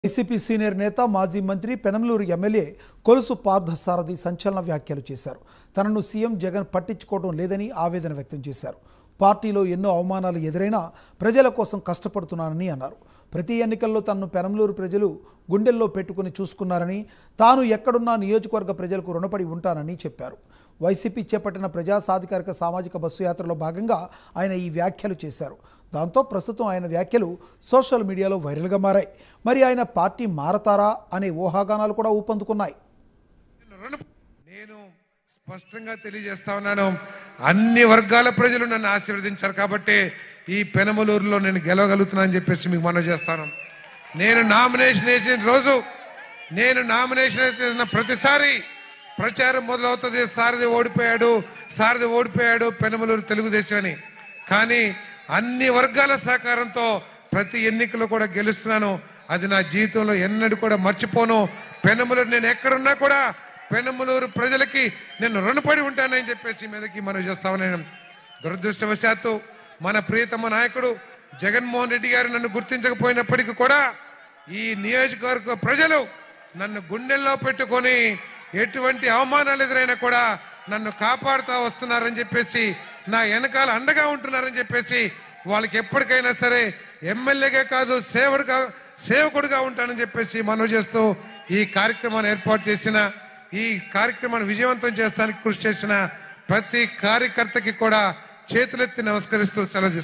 YCP senior నేత మాజీ మంత్రి పెనంలూరు ఎమ్మెల్యే కొలుసు పార్థసారథి సంచలన వ్యాఖ్యలు చేశారు తనను సీఎం జగన్ పట్టించుకోవడం లేదని ఆవేదన వ్యక్తం చేశారు పార్టీలో ఎన్నో అవమానాలు ఎదురైనా ప్రజల కోసం కష్టపడుతున్నానని అన్నారు ప్రతి ఎన్నికల్లో తనను పెనంలూరు ప్రజలు గుండెల్లో పెట్టుకుని చూసుకున్నారని తాను ఎక్కడున్నా నియోజకవర్గ ప్రజలకు రుణపడి ఉంటానని చెప్పారు వైసీపీ చేపట్టిన ప్రజా సాధికారిక సామాజిక బస్సు యాత్రలో భాగంగా ఆయన ఈ వ్యాఖ్యలు చేశారు దాంతో ప్రస్తుతం ఆయన వ్యాఖ్యలు సోషల్ మీడియాలో వైరల్గా మారాయి మరి ఆయన పార్టీ మారతారా అనే ఊహాగానాలు కూడా ఊపందుకున్నాయి నేను రుణ- నేను స్పష్టంగా తెలియజేస్తా ఉన్నాను అన్ని వర్గాల ప్రజలు నన్ను ఆశీర్వదించారు కాబట్టి ఈ పెనమలూరులో నేను గెలవగలుగుతున్నానని చెప్పేసి మీకు మనవి చేస్తాను నేను నామినేషన్ వేసిన రోజు నేను నామినేషన్ వేసిన ప్రతిసారి ప్రచారం మొదలవుతుంది సారథి ఓడిపోయాడు సారథి ఓడిపోయాడు పెనమలూరు తెలుగుదేశం అని కానీ అన్ని వర్గాల సహకారంతో ప్రతి ఎన్నికలో కూడా గెలుస్తున్నాను అది నా జీవితంలో ఎన్నడూ కూడా మర్చిపోను పెనమలూరు నేను ఎక్కడున్నా కూడా పెనమలూరు ప్రజలకి నేను రుణపడి ఉంటానని చెప్పేసి మీదకి మనం చేస్తా ఉన్నాను దురదృష్టవశాత్తు మన ప్రియతమ నాయకుడు జగన్మోహన్ రెడ్డి గారు నన్ను గుర్తించకపోయినప్పటికీ కూడా ఈ నియోజకవర్గ ప్రజలు నన్ను గుండెల్లో పెట్టుకొని ఎటువంటి అవమానాలు ఎదురైనా కూడా నన్ను కాపాడుతూ వస్తున్నారని చెప్పేసి నా వెనకాల అండగా ఉంటున్నారని చెప్పేసి వాళ్ళకి ఎప్పటికైనా సరే ఎమ్మెల్యేగా కాదు సేవడుగా సేవకుడుగా ఉంటానని చెప్పేసి మనవి చేస్తూ ఈ కార్యక్రమాన్ని ఏర్పాటు చేసిన ఈ కార్యక్రమాన్ని విజయవంతం చేస్తానికి కృషి చేసిన ప్రతి కార్యకర్తకి కూడా చేతులెత్తి నమస్కరిస్తూ సెలవు తీసుకుంటున్నాను.